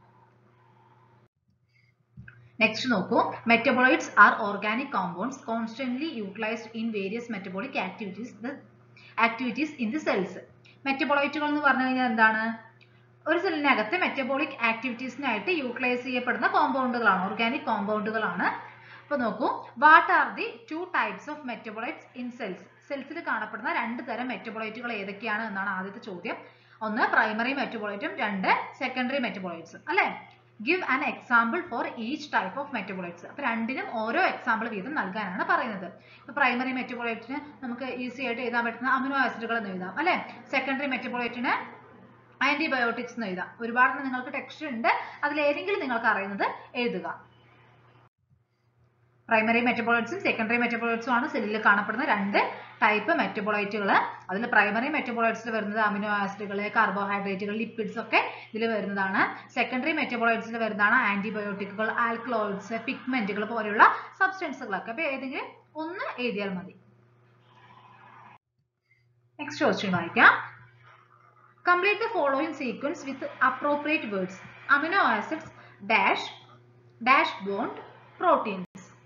നെക്സ്റ്റ് നോക്കൂ metabolites are organic compounds constantly utilised in various metabolic activities the activities in the cells മെറ്റബോളൈറ്റുകൾ എന്ന് പറഞ്ഞു കഴിഞ്ഞാൽ എന്താണ് ഒരു സെല്ലിനകത്ത് മെറ്റബോളിക് ആക്ടിവിറ്റീസിനായിട്ട് യൂട്ടിലൈസ് ചെയ്യപ്പെടുന്ന കോമ്പൗണ്ടുകളാണ് ഓർഗാനിക് കോമ്പൗണ്ടുകളാണ് അപ്പൊ നോക്കൂ what are the two types of metabolites in cells സെൽസിൽ കാണപ്പെടുന്ന രണ്ട് തരം മെറ്റബോളൈറ്റുകൾ ഏതൊക്കെയാണ് എന്നാണ് ആദ്യത്തെ ചോദ്യം ഒന്ന് പ്രൈമറി മെറ്റബോളൈറ്റും രണ്ട് സെക്കൻഡറി മെറ്റബോളൈറ്റ്സ് അല്ലെ give an example for each type of metabolites അപ്പൊ രണ്ടിനും ഓരോ എക്സാമ്പിൾ വീതം നൽകാനാണ് പറയുന്നത് ഇപ്പൊ പ്രൈമറി മെറ്റബോളൈറ്റിന് നമുക്ക് ഈസി ആയിട്ട് എഴുതാൻ പറ്റുന്ന അമിനോ ആസിഡുകൾ എന്ന് എഴുതാം അല്ലെ സെക്കൻഡറി മെറ്റബോളൈറ്റിന് ആന്റിബയോട്ടിക്സ് എന്ന് എഴുതാം ഒരുപാട് നിങ്ങൾക്ക് ടെക്സ്റ്റ് ഉണ്ട് അതിൽ ഏതെങ്കിലും നിങ്ങൾക്ക് അറിയുന്നത് എഴുതുക പ്രൈമറി മെറ്റബോളൈറ്റ്സും സെക്കൻഡറി മെറ്റബോളൈറ്റ്സും ആണ് സെല്ലിൽ കാണപ്പെടുന്ന രണ്ട് ടൈപ്പ് മെറ്റബോളൈറ്റുകൾ അതിൽ പ്രൈമറി മെറ്റബോളൈറ്റ്സിൽ വരുന്നത് അമിനോ ആസിഡുകൾ കാർബോഹൈഡ്രേറ്റുകൾ ലിപ്പിഡ്സ് ഒക്കെ ഇതിൽ വരുന്നതാണ് സെക്കൻഡറി മെറ്റബോളൈറ്റ്സിൽ വരുന്നതാണ് ആന്റിബയോട്ടിക്കുകൾ ആൽക്കലോയിഡ്സ് പിഗ്മെന്റുകൾ പോലെയുള്ള സബ്സ്റ്റൻസുകളൊക്കെ അപ്പൊ ഏതെങ്കിലും ഒന്ന് എഴുതിയാൽ മതി നെക്സ്റ്റ് ക്വസ്റ്റ്യൻ വായിക്കാം complete the following sequence with appropriate words amino acids dash dash bond proteins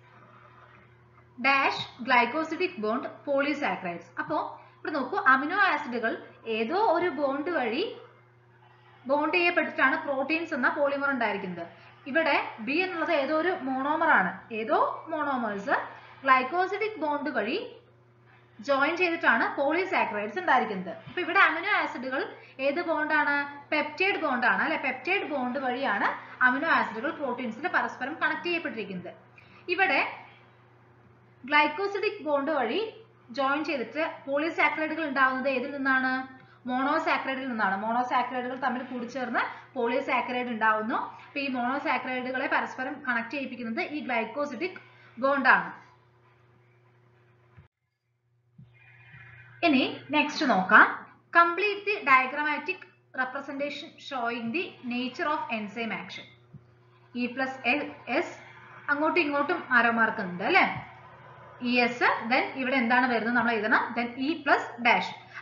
dash glycosidic bond polysaccharides അപ്പോൾ ഇവിടെ നോക്കൂ അമിനോ ആസിഡുകൾ ഏതോ ഒരു ബോണ്ട് വഴി ബോണ്ട് ചെയ്യപ്പെട്ടിട്ടാണ് പ്രോട്ടീൻസ് എന്ന പോളിമർ ഉണ്ടായിരിക്കുന്നത് ഇവിടെ ബി എന്നുള്ളത് ഏതോ ഒരു മോണോമർ ആണ് ഏതോ മോണോമേഴ്സ് ഗ്ലൈക്കോസിഡിക് ബോണ്ട് വഴി ജോയിൻ ചെയ്തിട്ടാണ് പോളിസാക്രൈഡ്സ് ഉണ്ടായിരിക്കുന്നത് അപ്പൊ ഇവിടെ അമിനോ ആസിഡുകൾ ഏത് ബോണ്ടാണ് പെപ്റ്റൈഡ് ബോണ്ടാണ് അല്ലെ പെപ്റ്റൈഡ് ബോണ്ട് വഴിയാണ് അമിനോ ആസിഡുകൾ പ്രോട്ടീൻസിൽ പരസ്പരം കണക്ട് ചെയ്യപ്പെട്ടിരിക്കുന്നത് ഇവിടെ ഗ്ലൈക്കോസിഡിക് ബോണ്ട് വഴി ജോയിൻ ചെയ്തിട്ട് പോളിസാക്രൈഡുകൾ ഉണ്ടാവുന്നത് ഏതിൽ നിന്നാണ് മോണോസാക്രൈഡിൽ നിന്നാണ് മോണോസാക്രൈഡുകൾ തമ്മിൽ കൂടിച്ചേർന്ന് പോളിസാക്രൈഡ് ഉണ്ടാവുന്നു അപ്പൊ ഈ മോണോസാക്രൈഡുകളെ പരസ്പരം കണക്ട് ചെയ്യിപ്പിക്കുന്നത് ഈ ഗ്ലൈക്കോസിഡിക് ബോണ്ടാണ് ഇനി നെക്സ്റ്റ് നോക്കാം complete the diagrammatic representation showing the nature of enzyme action E plus S അങ്ങോട്ടും ഇങ്ങോട്ടും ആരോ മാർക്കുന്നുണ്ട് അല്ലെ ഇ എസ് ദെൻ ഇവിടെ എന്താണ് വരുന്നത് നമ്മൾ എഴുതണം ദെൻ ഇ പ്ലസ് ഡാഷ്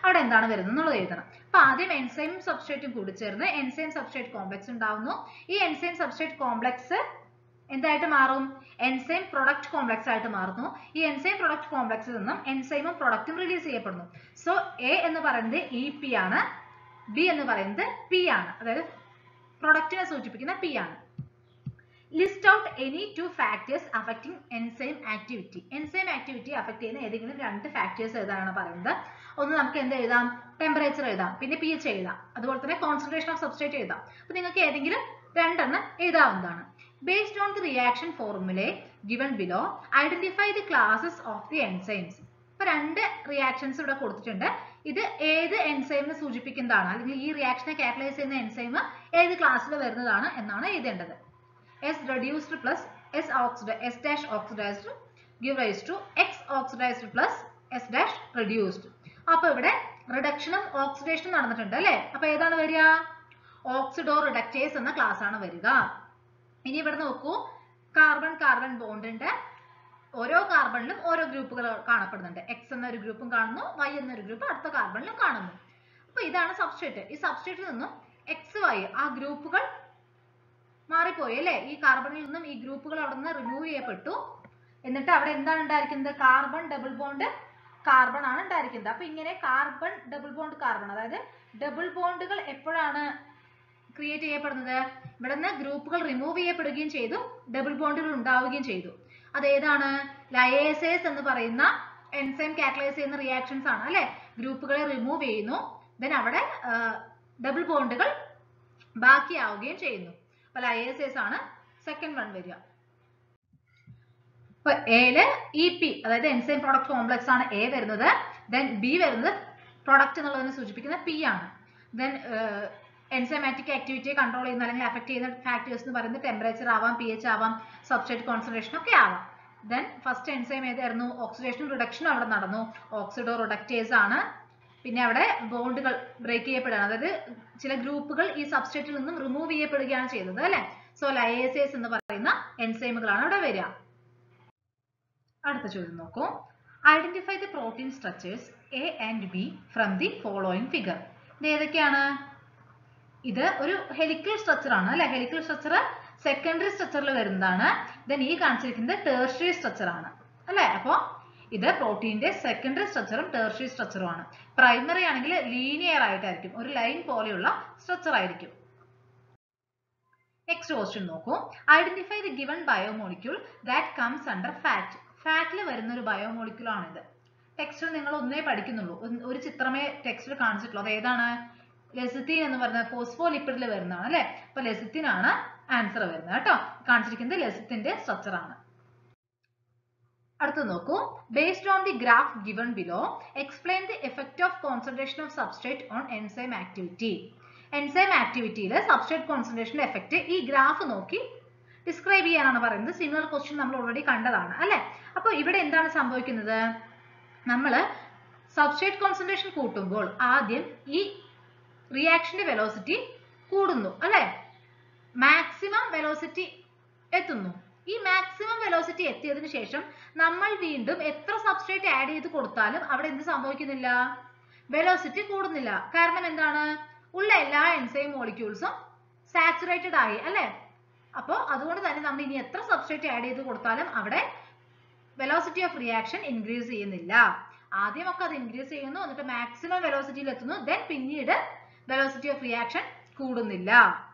അവിടെ എന്താണ് വരുന്നത് എന്നുള്ളത് എഴുതണം അപ്പൊ ആദ്യം എൻസൈമും സബ്സ്ട്രേറ്റും കൂടി ചേർന്ന് എൻസൈം സബ്സ്ട്രേറ്റ് കോംപ്ലക്സ് ഉണ്ടാവുന്നു ഈ എൻസൈം സബ്സ്ട്രേറ്റ് കോംപ്ലക്സ് എന്തായിട്ട് മാറും എൻസൈം പ്രൊഡക്റ്റ് കോംപ്ലക്സ് ആയിട്ട് മാറുന്നു ഈ എൻസൈം പ്രൊഡക്റ്റ് കോംപ്ലക്സിൽ നിന്നും എൻസൈമും പ്രൊഡക്റ്റും റിലീസ് ചെയ്യപ്പെടുന്നു സോ എ എന്ന് പറയുന്നത് ഇ പി ആണ് ബി എന്ന് പറയുന്നത് പി ആണ് അതായത് പ്രൊഡക്റ്റിനെ സൂചിപ്പിക്കുന്ന പി ആണ് list out any two factors affecting enzyme activity enzyme activity affect ചെയ്യുന്ന ഏതെങ്കിലും രണ്ട് ഫാക്ടേഴ്സ് എഴുതാനാണ് പറയുന്നത് ഒന്ന് നമുക്ക് എന്ത് എഴുതാം ടെമ്പറേച്ചർ എഴുതാം പിന്നെ പി എച്ച് എഴുതാം അതുപോലെ തന്നെ കോൺസെൻട്രേഷൻ ഓഫ് സബ്സ്ട്രേറ്റ് എഴുതാം അപ്പൊ നിങ്ങൾക്ക് ഏതെങ്കിലും രണ്ടെണ്ണം എഴുതാവുന്നതാണ് based on the reaction formulae given below identify the classes of the enzymes ഇപ്പൊ രണ്ട് റിയാക്ഷൻസ് ഇവിടെ കൊടുത്തിട്ടുണ്ട് ഇത് ഏത് എൻസൈമിനെ സൂചിപ്പിക്കുന്നതാണ് അല്ലെങ്കിൽ ഈ റിയാക്ഷനെ കാറ്റലൈസ് ചെയ്യുന്ന എൻസൈം ഏത് ക്ലാസ്സിൽ വരുന്നതാണ് എന്നാണ് എഴുതേണ്ടത് എസ് റെഡ്യൂസ്ഡ് പ്ലസ് എസ് ഓക്സിഡ S dash oxidised give rise to X oxidised plus S dash reduced അപ്പൊ ഇവിടെ റിഡക്ഷനും ഓക്സിഡേഷനും നടന്നിട്ടുണ്ട് അല്ലെ അപ്പൊ ഏതാണ് വരിക ഓക്സിഡോ റിഡക്റ്റേസ് എന്ന ക്ലാസ് ആണ് വരിക ഇനി ഇവിടെ നോക്കൂ കാർബൺ കാർബൺ ബോണ്ട് ഉണ്ട് ഓരോ കാർബണിലും ഓരോ ഗ്രൂപ്പുകൾ കാണപ്പെടുന്നുണ്ട് എക്സ് എന്ന ഒരു ഗ്രൂപ്പും കാണുന്നു വൈ എന്നൊരു ഗ്രൂപ്പ് അടുത്ത കാർബണിലും കാണുന്നു അപ്പൊ ഇതാണ് സബ്സ്ട്രേറ്റ് ഈ സബ്സ്ട്രേറ്റിൽ നിന്നും എക്സ് വൈ ആ ഗ്രൂപ്പുകൾ മാറിപ്പോയി അല്ലേ ഈ കാർബണിൽ നിന്നും ഈ ഗ്രൂപ്പുകൾ അവിടെ നിന്ന് റിമൂവ് ചെയ്യപ്പെട്ടു എന്നിട്ട് അവിടെ എന്താണ് ഉണ്ടായിരിക്കുന്നത് കാർബൺ ഡബിൾ ബോണ്ട് കാർബൺ ആണ് ഉണ്ടായിരിക്കുന്നത് അപ്പൊ ഇങ്ങനെ കാർബൺ ഡബിൾ ബോണ്ട് കാർബൺ അതായത് ഡബിൾ ബോണ്ടുകൾ എപ്പോഴാണ് ക്രിയേറ്റ് ചെയ്യപ്പെടുന്നത് ഇവിടെ നിന്ന് ഗ്രൂപ്പുകൾ റിമൂവ് ചെയ്യപ്പെടുകയും ചെയ്തു ഡബിൾ ബോണ്ടുകൾ ഉണ്ടാവുകയും ചെയ്തു അത് ഏതാണ് ലയേസേസ് എന്ന് പറയുന്ന എൻസൈം കാറ്റലൈസ് ചെയ്യുന്ന റിയാക്ഷൻസ് ആണ് അല്ലെ ഗ്രൂപ്പുകളെ റിമൂവ് ചെയ്യുന്നു ദെൻ അവിടെ ഡബിൾ ബോണ്ടുകൾ ബാക്കിയാവുകയും ചെയ്യുന്നു അപ്പൊ ലയേസേസ് ആണ് സെക്കൻഡ് വൺ വരിക ഇപ്പൊ എയില് ഇ പി അതായത് എൻസൈം പ്രോഡക്റ്റ് കോംപ്ലക്സ് ആണ് എ വരുന്നത് ദെൻ ബി വരുന്നത് പ്രൊഡക്റ്റ് എന്നുള്ളതിനെ സൂചിപ്പിക്കുന്ന പി ആണ് ദെൻ എൻസൈമാറ്റിക് ആക്ടിവിറ്റിയെ കൺട്രോൾ ചെയ്യുന്ന അല്ലെങ്കിൽ അഫക്ട് ചെയ്യുന്ന ഫാക്ടേഴ്സ് എന്ന് പറയുന്നത് ടെമ്പറേച്ചർ ആവാം പി എച്ച് ആവാം സബ്സ്ട്രേറ്റ് കോൺസെൻട്രേഷൻ ഒക്കെ ആവാം ദെൻ ഫസ്റ്റ് എൻസൈം ഏതായിരുന്നു ഓക്സിഡേഷൻ റിഡക്ഷൻ അവിടെ നടന്നു ഓക്സിഡോ റിഡക്റ്റേസ് ആണ് പിന്നെ അവിടെ ബോണ്ടുകൾ ബ്രേക്ക് ചെയ്യപ്പെടുകയാണ് അതായത് ചില ഗ്രൂപ്പുകൾ ഈ സബ്സ്ട്രേറ്റിൽ നിന്നും റിമൂവ് ചെയ്യപ്പെടുകയാണ് ചെയ്തത് അല്ലെ സോ ലയേസേസ് എന്ന് പറയുന്ന എൻസൈമുകളാണ് അവിടെ വരിക അടുത്ത ചോദ്യം നോക്കൂ identify the protein structures A and B from the following figure ഇത് ഏതൊക്കെയാണ് ഇത് ഒരു ഹെലിക്കൽ സ്ട്രക്ചർ ആണ് അല്ലെ ഹെലിക്കൽ സ്ട്രക്ചർ സെക്കൻഡറി സ്ട്രക്ചറിൽ വരുന്നതാണ് ദെൻ ഈ കാണിച്ചിരിക്കുന്നത് ടേർഷറി സ്ട്രക്ചർ ആണ് അല്ലെ അപ്പോ ഇത് പ്രോട്ടീന്റെ സെക്കൻഡറി സ്ട്രക്ചറും ടേർഷറി സ്ട്രക്ചറും ആണ് പ്രൈമറി ആണെങ്കിൽ ലീനിയർ ആയിട്ടായിരിക്കും ഒരു ലൈൻ പോലെയുള്ള സ്ട്രക്ചർ ആയിരിക്കും നെക്സ്റ്റ് ക്വസ്റ്റ്യൻ നോക്കൂ identify the given biomolecule that comes under fat ഫാറ്റിൽ വരുന്ന ഒരു ബയോമോളിക്യൂൾ ആണിത് ടെക്സ്റ്റിൽ നിങ്ങൾ ഒന്നേ പഠിക്കുന്നുള്ളൂ ഒന്ന് ഒരു ചിത്രമേ ടെക്സ്റ്റിൽ കാണിച്ചിട്ടുള്ളൂ അത് ഏതാണ് ലെസിത്തീൻ എന്ന് പറയുന്നത് ഫോസ്ഫോലിപ്പിഡിൽ വരുന്നതാണ് അല്ലെ അപ്പൊ ലെസിത്തിൻ ആണ് ആൻസർ വരുന്നത് കേട്ടോ കാണിച്ചിരിക്കുന്നത് ലെസിത്തിന്റെ സ്ട്രക്ചർ ആണ് അടുത്ത് നോക്കൂ based on the graph given below explain the effect of concentration of substrate on enzyme activity enzyme ആക്ടിവിറ്റിയിൽ സബ്സ്ട്രേറ്റ് കോൺസെൻട്രേഷന്റെ എഫക്ട് ഈ ഗ്രാഫ് നോക്കി ഡിസ്ക്രൈബ് ചെയ്യാനാണ് പറയുന്നത് സിമിലർ ക്വസ്റ്റ്യൻ നമ്മൾ ഓൾറെഡി കണ്ടതാണ് അല്ലെ അപ്പൊ ഇവിടെ എന്താണ് സംഭവിക്കുന്നത് നമ്മൾ സബ്സ്ട്രേറ്റ് കോൺസെൻട്രേഷൻ കൂട്ടുമ്പോൾ ആദ്യം ഈ റിയാക്ഷന്റെ വെലോസിറ്റി കൂടുന്നു അല്ലെ മാക്സിമം വെലോസിറ്റി എത്തുന്നു ഈ മാക്സിമം വെലോസിറ്റി എത്തിയതിനു ശേഷം നമ്മൾ വീണ്ടും എത്ര സബ്സ്ട്രേറ്റ് ആഡ് ചെയ്ത് കൊടുത്താലും അവിടെ എന്ത് സംഭവിക്കുന്നില്ല വെലോസിറ്റി കൂടുന്നില്ല കാരണം എന്താണ് ഉള്ള എല്ലാ എൻസൈം മോളിക്യൂൾസും സാച്ചുറേറ്റഡ് ആയി അല്ലെ അപ്പോൾ അതുകൊണ്ട് തന്നെ നമ്മൾ ഇനി എത്ര സബ്സ്ട്രേറ്റ് ആഡ് ചെയ്ത് കൊടുത്താലും അവിടെ വെലോസിറ്റി ഓഫ് റിയാക്ഷൻ ഇൻക്രീസ് ചെയ്യുന്നില്ല ആദ്യമൊക്കെ അത് ഇൻക്രീസ് ചെയ്യുന്നു എന്നിട്ട് മാക്സിമം വെലോസിറ്റിയിൽ എത്തുന്നു ദെൻ പിന്നീട് വെലോസിറ്റി ഓഫ് റിയാക്ഷൻ കൂടുന്നില്ല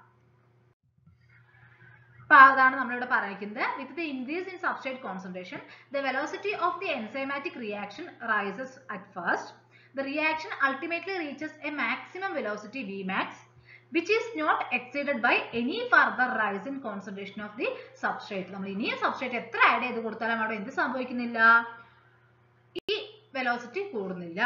അപ്പൊ അതാണ് നമ്മളിവിടെ പറയുന്നത് with the increase in substrate concentration the velocity of the enzymatic reaction rises at first the reaction ultimately reaches a maximum velocity V max which is not exceeded by any further rise in concentration of the substrate നമ്മൾ ഇനിയും സബ്സ്ട്രേറ്റ് എത്ര ആഡ് ചെയ്ത് കൊടുത്താലും അവിടെ എന്ത് സംഭവിക്കുന്നില്ല ഈ വെലോസിറ്റി കൂടുന്നില്ല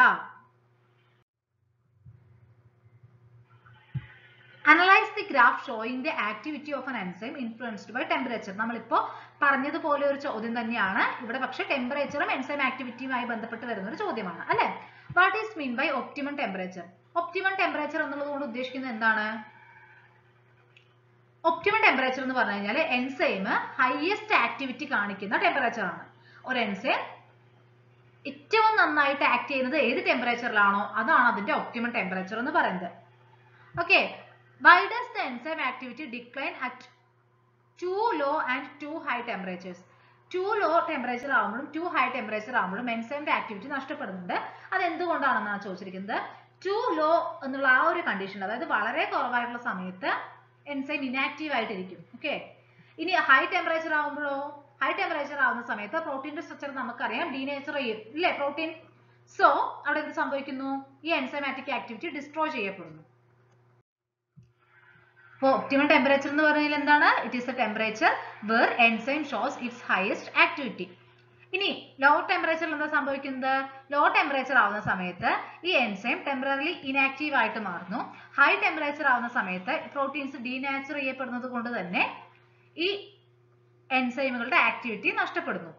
analyse the graph showing the activity of an enzyme influenced by temperature നമ്മളിപ്പോ പറഞ്ഞതുപോലെ ഒരു ചോദ്യം തന്നെയാണ് ഇവിടെ പക്ഷെ ടെമ്പറേച്ചറും എൻസൈം ആക്ടിവിറ്റിയുമായി ബന്ധപ്പെട്ട് വരുന്ന ഒരു ചോദ്യമാണ് അല്ലെ what is mean by optimum temperature optimum temperature എന്നുള്ളത് കൊണ്ട് ഉദ്ദേശിക്കുന്നത് എന്താണ് ഒപ്റ്റിമം ടെമ്പറേച്ചർ എന്ന് പറഞ്ഞു കഴിഞ്ഞാൽ എൻസൈം ഹയസ്റ്റ് ആക്ടിവിറ്റി കാണിക്കുന്ന ടെമ്പറേച്ചർ ആണ് ഒരു എൻസൈം ഏറ്റവും നന്നായിട്ട് ആക്ട് ചെയ്യുന്നത് ഏത് ടെമ്പറേച്ചറിലാണോ അതാണ് അതിന്റെ ഒപ്റ്റിമം ടെമ്പറേച്ചർ എന്ന് പറയുന്നത് okay why does the enzyme activity decline at too low and too high temperatures too low temperature ആകുമ്പോഴും ടു ഹൈ ടെമ്പറേച്ചർ ആകുമ്പോഴും എൻസൈമിന്റെ ആക്ടിവിറ്റി നഷ്ടപ്പെടുന്നുണ്ട് അത് എന്തുകൊണ്ടാണെന്നാണ് ചോദിച്ചിരിക്കുന്നത് ടു ലോ എന്നുള്ള ആ ഒരു കണ്ടീഷൻ അതായത് വളരെ കുറവായിട്ടുള്ള സമയത്ത് എൻസൈം ഇനാക്റ്റീവ് ആയിട്ടിരിക്കും ഓക്കെ ഇനി ഹൈ ടെമ്പറേച്ചർ ആകുമ്പോഴോ ഹൈ ടെമ്പറേച്ചർ ആവുന്ന സമയത്ത് പ്രോട്ടീന്റെ സ്ട്രക്ചർ നമുക്കറിയാം ഡീനേച്ചർ ചെയ്യും ഇല്ലേ പ്രോട്ടീൻ സോ അവിടെ എന്ത് സംഭവിക്കുന്നു ഈ എൻസൈമാറ്റിക് ആക്ടിവിറ്റി ഡിസ്ട്രോയ് ചെയ്യപ്പെടുന്നു അപ്പോൾ ഒപ്റ്റിമൽ ടെമ്പറേച്ചർ എന്ന് പറഞ്ഞാൽ എന്താണ് it is a temperature where enzyme shows its highest activity ഇനി ലോ ടെമ്പറേച്ചറിൽ എന്താ സംഭവിക്കുന്നത് ലോ ടെമ്പറേച്ചർ ആവുന്ന സമയത്ത് ഈ എൻസൈം ടെമ്പററിലി ഇനാക്റ്റീവ് ആയിട്ട് മാറുന്നു ഹൈ ടെമ്പറേച്ചർ ആവുന്ന സമയത്ത് പ്രോട്ടീൻസ് ഡീനാച്ചർ ചെയ്യപ്പെടുന്നത് കൊണ്ട് തന്നെ ഈ എൻസൈമുകളുടെ ആക്ടിവിറ്റി നഷ്ടപ്പെടുന്നു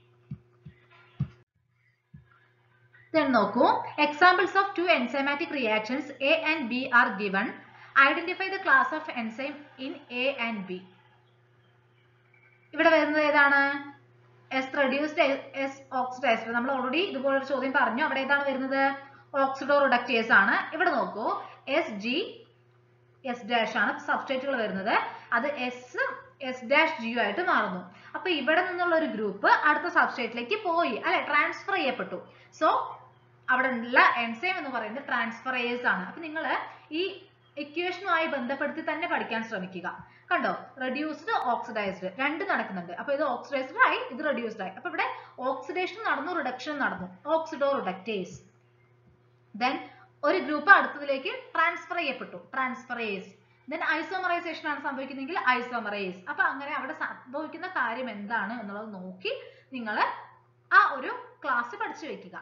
Then നോക്കൂ examples of two enzymatic reactions A and B are given identify the class of enzyme in A and B ഇവിടെ വരുന്നത് ഏതാണ് എസ് റെഡ്യൂസ്ഡ് എസ് ഓക്സിഡൈസ്ഡ് നമ്മൾ ഓൾറെഡി ഇതുപോലെ ഒരു ചോദ്യം പറഞ്ഞു അവിടെ ഏതാണ് വരുന്നത് ഓക്സിഡോ റിഡക്റ്റേഴ്സ് ആണ് ഇവിടെ നോക്കൂ എസ് ജി എസ് ഡാഷ് ആണ് സബ്സ്ട്രേറ്റുകൾ വരുന്നത് അത് എസ് എസ് ഡാഷ് ജി ആയിട്ട് മാറുന്നു അപ്പൊ ഇവിടെ നിന്നുള്ള ഒരു ഗ്രൂപ്പ് അടുത്ത സബ്സ്ട്രേറ്റിലേക്ക് പോയി അല്ലെ ട്രാൻസ്ഫർ ചെയ്യപ്പെട്ടു സോ അവിടെ ഉള്ള എൻസൈം എന്ന് പറയുന്നത് ട്രാൻസ്ഫറേഴ്സ് ആണ് അപ്പൊ നിങ്ങൾ ഈ ഇക്വേഷനുമായി ബന്ധപ്പെടുത്തി തന്നെ പഠിക്കാൻ ശ്രമിക്കുക കണ്ടോ റെഡ്യൂസ്ഡ് ഓക്സിഡൈസ്ഡ് രണ്ട് നടക്കുന്നുണ്ട് അപ്പൊ ഇത് ഓക്സിഡൈസ്ഡ് ആയി ഇത് റെഡ്യൂസ്ഡ് ആയി അപ്പൊ ഇവിടെ ഓക്സിഡേഷൻ നടന്നു റിഡക്ഷൻ നടന്നു ഓക്സിഡോ റിഡക്റ്റേഴ്സ് ദെൻ ഒരു ഗ്രൂപ്പ് അടുത്തതിലേക്ക് ട്രാൻസ്ഫർ ചെയ്യപ്പെട്ടു ട്രാൻസ്ഫറേസ് ദെൻ ഐസോമറൈസേഷൻ ആണ് സംഭവിക്കുന്നതെങ്കിൽ ഐസോമറൈസ് അപ്പൊ അങ്ങനെ അവിടെ സംഭവിക്കുന്ന കാര്യം എന്താണ് എന്നുള്ളത് നോക്കി നിങ്ങൾ ആ ഒരു ക്ലാസ് പഠിച്ചു വെക്കുക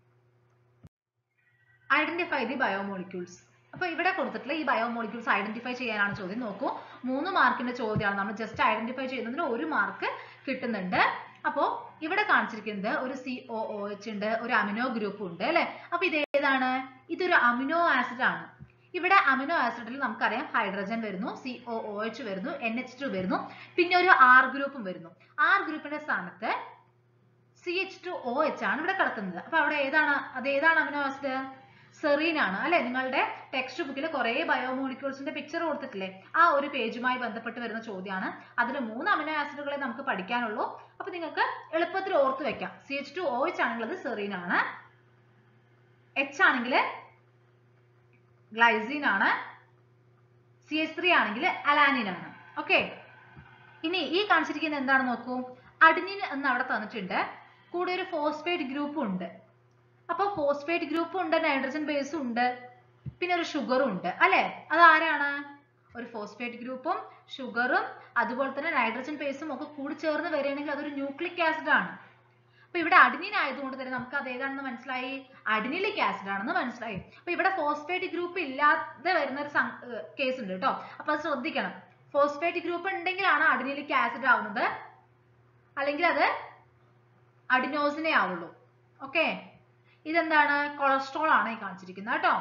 ഐഡന്റിഫൈ ദി ബയോമോളിക്യൂൾസ് അപ്പൊ ഇവിടെ കൊടുത്തിട്ടുള്ള ഈ ബയോമോളിക്യൂൾസ് ഐഡന്റിഫൈ ചെയ്യാനാണ് ചോദ്യം നോക്കൂ മൂന്ന് മാർക്കിന്റെ ചോദ്യമാണ് നമ്മൾ ജസ്റ്റ് ഐഡന്റിഫൈ ചെയ്യുന്നതിന് ഒരു മാർക്ക് കിട്ടുന്നുണ്ട് അപ്പോ ഇവിടെ കാണിച്ചിരിക്കുന്നത് ഒരു സി ഒ ഒ എച്ച് ഉണ്ട് ഒരു അമിനോ ഗ്രൂപ്പ് ഉണ്ട് അല്ലെ അപ്പൊ ഇത് ഏതാണ് ഇതൊരു അമിനോ ആസിഡ് ആണ് ഇവിടെ അമിനോ ആസിഡിൽ നമുക്കറിയാം ഹൈഡ്രജൻ വരുന്നു സി ഒ ഒ എച്ച് വരുന്നു എൻ എച്ച് ടു വരുന്നു പിന്നെ ഒരു ആർ ഗ്രൂപ്പും വരുന്നു ആർ ഗ്രൂപ്പിന്റെ സ്ഥാനത്ത് C H two O H ആണ് ഇവിടെ കിടക്കുന്നത് അപ്പൊ അവിടെ ഏതാണ് അത് ഏതാണ് അമിനോ ആസിഡ് സെറീൻ ആണ് അല്ലെ നിങ്ങളുടെ ടെക്സ്റ്റ് ബുക്കിൽ കുറെ ബയോമോളിക്യൂൾസിന്റെ പിക്ചർ കൊടുത്തിട്ടില്ലേ ആ ഒരു പേജുമായി ബന്ധപ്പെട്ട് വരുന്ന ചോദ്യമാണ് അതിൽ മൂന്ന് അമിനോ ആസിഡുകളെ നമുക്ക് പഠിക്കാനുള്ളൂ അപ്പൊ നിങ്ങൾക്ക് എളുപ്പത്തിൽ ഓർത്ത് വെക്കാം C H two O H ആണെങ്കിൽ അത് സെറീൻ ആണ് എച്ച് ആണെങ്കിൽ ഗ്ലൈസിൻ ആണ് സി എച്ച് ത്രീ ആണെങ്കിൽ അലാനിൻ ആണ് ഓക്കെ ഇനി ഈ കാണിച്ചിരിക്കുന്നത് എന്താണ് നോക്കൂ അഡിനിൻ എന്ന് അവിടെ തന്നിട്ടുണ്ട് കൂടെ ഒരു ഫോസ്ഫേറ്റ് ഗ്രൂപ്പും ഉണ്ട് അപ്പൊ ഫോസ്ഫേറ്റ് ഗ്രൂപ്പും ഉണ്ട് നൈട്രജൻ ബേസും ഉണ്ട് പിന്നെ ഒരു ഷുഗറും ഉണ്ട് അല്ലെ അത് ആരാണ് ഒരു ഫോസ്ഫേറ്റ് ഗ്രൂപ്പും ഷുഗറും അതുപോലെ തന്നെ നൈട്രജൻ ബേസും ഒക്കെ കൂടി ചേർന്ന് വരികയാണെങ്കിൽ അതൊരു ന്യൂക്ലിക് ആസിഡ് ആണ് അപ്പൊ ഇവിടെ അഡിനിൻ ആയതുകൊണ്ട് തന്നെ നമുക്ക് അത് ഏതാണെന്ന് മനസ്സിലായി അഡിനിലിക് ആസിഡ് ആണെന്ന് മനസ്സിലായി അപ്പൊ ഇവിടെ ഫോസ്ഫേറ്റ് ഗ്രൂപ്പ് ഇല്ലാതെ വരുന്ന ഒരു കേസ് ഉണ്ട് കേട്ടോ അപ്പൊ അത് ശ്രദ്ധിക്കണം ഫോസ്ഫേറ്റ് ഗ്രൂപ്പ് ഉണ്ടെങ്കിലാണ് അഡിനിലിക് ആസിഡ് ആവുന്നത് അല്ലെങ്കിൽ അത് അഡിനോസിനെ ആവുള്ളൂ ഓക്കെ ഇതെന്താണ് കൊളസ്ട്രോൾ ആണ് ഈ കാണിച്ചിരിക്കുന്നത് കേട്ടോ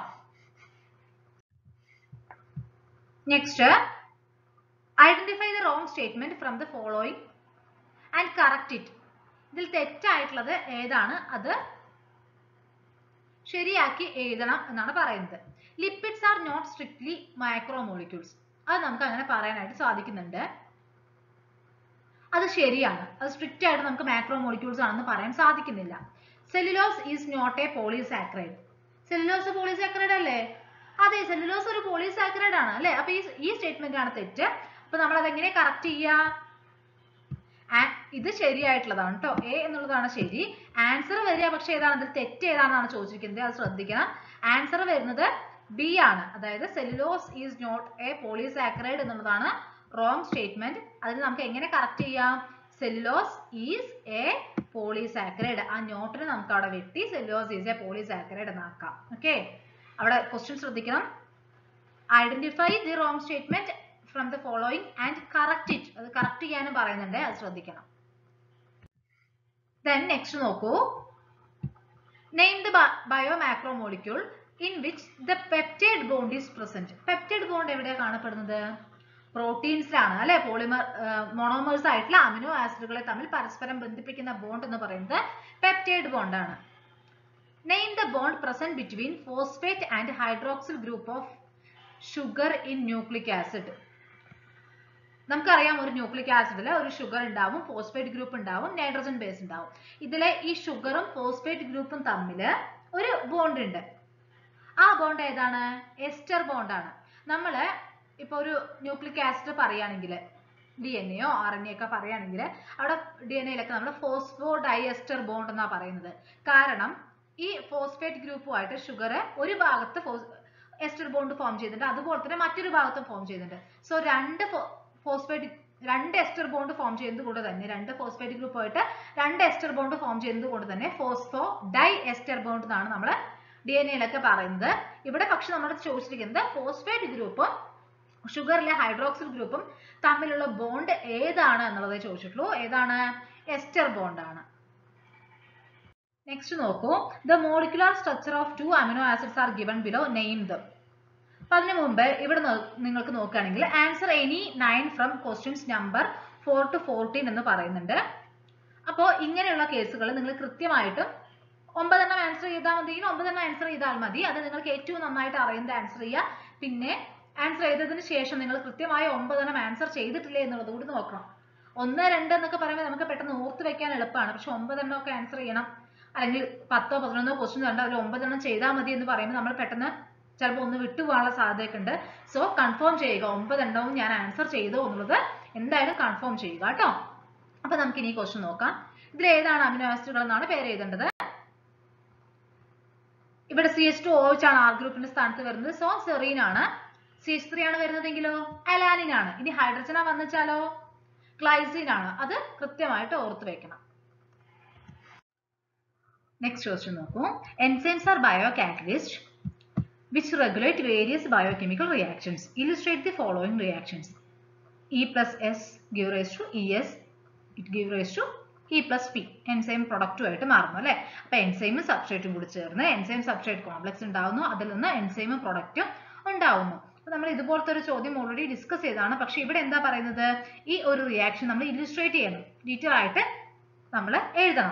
next identify the wrong statement from the following and correct it ഇതിൽ തെറ്റായിട്ടുള്ളത് ഏതാണ് അത് ശരിയാക്കി എഴുതണം എന്നാണ് പറയുന്നത് lipids are not strictly micromolecules അത് നമുക്ക് അങ്ങനെ പറയാനായിട്ട് സാധിക്കുന്നുണ്ട് അത് ശരിയാണ് അത് സ്ട്രിക്റ്റ് ആയിട്ട് നമുക്ക് മാക്രോമോളിക്യൂൾസ് ആണെന്ന് പറയാൻ സാധിക്കുന്നില്ല cellulose is not a polysaccharide cellulose polysaccharide അല്ലേ അതെ സെല്ലുലോസ് ഒരു പോളിസാക്രൈഡ് ആണ് അല്ലേ അപ്പൊ ഈ ഈ സ്റ്റേറ്റ്മെന്റ് ആണ് തെറ്റ് അപ്പൊ നമ്മൾ അതെങ്ങനെ കറക്റ്റ് ചെയ്യാ ഇത് ശരിയായിട്ടുള്ളതാണ് കേട്ടോ എ എന്നുള്ളതാണ് ശരി ആൻസർ വരിക പക്ഷെ ഏതാണ് ഇതിൽ തെറ്റ് ഏതാണെന്നാണ് ചോദിച്ചിരിക്കുന്നത് അത് ശ്രദ്ധിക്കണം ആൻസർ വരുന്നത് ബി ആണ് അതായത് cellulose is not a polysaccharide എന്നുള്ളതാണ് റോങ് സ്റ്റേറ്റ്മെന്റ് അതിന് നമുക്ക് എങ്ങനെ കറക്റ്റ് ചെയ്യാം സെല്ലുലോസ് ഈസ് എ പോളിസാക്രൈഡ് ആ നോട്ടിന് നമുക്ക് അവിടെ വെട്ടി സെല്ലുലോസ് ഈസ് എ പോളിസാക്രൈഡ് എന്നാക്കാം ഓക്കെ അവിടെ ക്വസ്റ്റ്യൻ ശ്രദ്ധിക്കണം identify the wrong statement from the following and correct it അത് കറക്റ്റ് ചെയ്യാനും പറയുന്നുണ്ട് അത് ശ്രദ്ധിക്കണം ദെൻ നെക്സ്റ്റ് നോക്കൂ name the biomacromolecule in which the peptide bond is present peptide bond എവിടെയാണ് കാണപ്പെടുന്നത് പ്രോട്ടീൻസിലാണ് അല്ലെ പോളിമർ മോണോമേഴ്സ് ആയിട്ടുള്ള അമിനോ ആസിഡുകളെ തമ്മിൽ പരസ്പരം ബന്ധിപ്പിക്കുന്ന ബോണ്ട് എന്ന് പറയുന്നത് പെപ്റ്റൈഡ് ബോണ്ട് ആണ് name the bond present between phosphate and hydroxyl group of sugar in nucleic acid നമുക്കറിയാം ഒരു ന്യൂക്ലിക് ആസിഡിൽ ഒരു ഷുഗർ ഉണ്ടാവും ഫോസ്ഫേറ്റ് ഗ്രൂപ്പ് ഉണ്ടാവും നൈട്രജൻ ബേസ് ഉണ്ടാവും ഇതിലെ ഈ ഷുഗറും ഫോസ്ഫേറ്റ് ഗ്രൂപ്പും തമ്മിൽ ഒരു ബോണ്ട് ഉണ്ട് ആ ബോണ്ട് ഏതാണ് എസ്റ്റർ ബോണ്ട് ആണ് നമ്മൾ ഇപ്പൊ ഒരു ന്യൂക്ലിക് ആസിഡ് പറയുകയാണെങ്കിൽ ഡി എൻ എയോ ആർ എൻ എ ഒക്കെ പറയുകയാണെങ്കിൽ അവിടെ ഡി എൻ എയിലൊക്കെ നമ്മൾ ഫോസ്ഫോ ഡൈഎസ്റ്റർ ബോണ്ട് എന്നാണ് പറയുന്നത് കാരണം ഈ ഫോസ്ഫേറ്റ് ഗ്രൂപ്പുമായിട്ട് ഷുഗർ ഒരു ഭാഗത്ത് എസ്റ്റർ ബോണ്ട് ഫോം ചെയ്യുന്നുണ്ട് അതുപോലെ തന്നെ മറ്റൊരു ഭാഗത്തും ഫോം ചെയ്യുന്നുണ്ട് സോ രണ്ട് ഫോസ്ഫേറ്റ് രണ്ട് എസ്റ്റർ ബോണ്ട് ഫോം ചെയ്യുന്നത് കൊണ്ട് തന്നെ രണ്ട് ഫോസ്ഫേറ്റ് ഗ്രൂപ്പുമായിട്ട് രണ്ട് എസ്റ്റർ ബോണ്ട് ഫോം ചെയ്യുന്നത് കൊണ്ട് തന്നെ ഫോസ്ഫോ ഡൈ എസ്റ്റർ ബോണ്ട് എന്നാണ് നമ്മൾ ഡി എൻ എയിലൊക്കെ പറയുന്നത് ഇവിടെ പക്ഷെ നമ്മൾ ചോദിച്ചിരിക്കുന്നത് ഫോസ്ഫേറ്റ് ഗ്രൂപ്പും ഷുഗറിലെ ഹൈഡ്രോക്സിൽ ഗ്രൂപ്പും തമ്മിലുള്ള ബോണ്ട് ഏതാണ് എന്നുള്ളതേ ചോദിച്ചിട്ടുള്ളൂ ഏതാണ് എസ്റ്റർ ബോണ്ട് ആണ് നെക്സ്റ്റ് നോക്കൂ the molecular structure of two amino acids are given below name them അപ്പൊ അതിനു മുമ്പ് ഇവിടെ നിങ്ങൾക്ക് നോക്കുകയാണെങ്കിൽ answer any nine from questions number four to fourteen എന്ന് പറയുന്നുണ്ട് അപ്പോൾ ഇങ്ങനെയുള്ള കേസുകൾ നിങ്ങൾ കൃത്യമായിട്ടും ഒമ്പതെണ്ണം ആൻസർ ചെയ്താൽ മതി ഒമ്പതെണ്ണം ആൻസർ ചെയ്താൽ മതി അത് നിങ്ങൾക്ക് ഏറ്റവും നന്നായിട്ട് അറിയുന്നത് ആൻസർ ചെയ്യുക പിന്നെ ആൻസർ ചെയ്തതിന് ശേഷം നിങ്ങൾ കൃത്യമായ ഒമ്പതെണ്ണം ആൻസർ ചെയ്തിട്ടില്ലേ എന്നുള്ളത് കൂടി നോക്കണം ഒന്ന് രണ്ട് എന്നൊക്കെ പറയുമ്പോൾ നമുക്ക് പെട്ടെന്ന് ഓർത്ത് വെക്കാൻ എളുപ്പമാണ് പക്ഷെ ഒമ്പതെണ്ണം ഒക്കെ ആൻസർ ചെയ്യണം അല്ലെങ്കിൽ പത്തോ പതിനൊന്നോ ക്വസ്റ്റ്യൻ കണ്ടോ അതിൽ ഒമ്പതെണ്ണം ചെയ്താൽ മതി എന്ന് പറയുമ്പോൾ നമ്മൾ പെട്ടെന്ന് ചിലപ്പോൾ ഒന്ന് വിട്ടുപോകാനുള്ള സാധ്യതയൊക്കെ ഉണ്ട് സോ കൺഫേം ചെയ്യുക ഒമ്പതെണ്ണവും ഞാൻ ആൻസർ ചെയ്തോ എന്നുള്ളത് എന്തായാലും കൺഫേം ചെയ്യുക കേട്ടോ അപ്പൊ നമുക്ക് ഇനി ക്വസ്റ്റ്യൻ നോക്കാം ഇതിൽ ഏതാണ് അമിനോ ആസിഡുകൾ എന്നാണ് പേര് എഴുതേണ്ടത് ഇവിടെ സി എച്ച് ടു ഓ ആണ് ആർ ഗ്രൂപ്പിന്റെ സ്ഥാനത്ത് വരുന്നത് സോ സെറീൻ ആണ് സി എച്ച് ത്രീ ആണ് വരുന്നതെങ്കിലോ അലാനിൻ ആണ് ഇനി ഹൈഡ്രജനാ വന്നിച്ചാലോ ഗ്ലൈസിൻ ആണ് അത് കൃത്യമായിട്ട് ഓർത്ത് വെക്കണം നെക്സ്റ്റ് ക്വസ്റ്റ്യൻ നോക്കൂ enzymes are biocatalyst which regulate various biochemical reactions. Illustrate the following reactions. E plus S give rise to ES, it give rise to E plus P. Enzyme പ്രൊഡക്റ്റും ആയിട്ട് മാറുന്നു അല്ലേ അപ്പൊ എൻസൈമും സബ്സ്ട്രേറ്റും കൂടി ചേർന്ന് എൻസൈം സബ്സ്ട്രേറ്റ് കോംപ്ലക്സ് ഉണ്ടാവുന്നു അതിൽ നിന്ന് എൻസൈമും പ്രൊഡക്റ്റും ഉണ്ടാവുന്നു അപ്പൊ നമ്മൾ ഇതുപോലത്തെ ഒരു ചോദ്യം ഓൾറെഡി ഡിസ്കസ് ചെയ്തതാണ് പക്ഷെ ഇവിടെ എന്താ പറയുന്നത് ഈ ഒരു റിയാക്ഷൻ നമ്മൾ ഇല്ലുസ്ട്രേറ്റ് ചെയ്യണം ഡീറ്റെയിൽ ആയിട്ട് നമ്മൾ എഴുതണം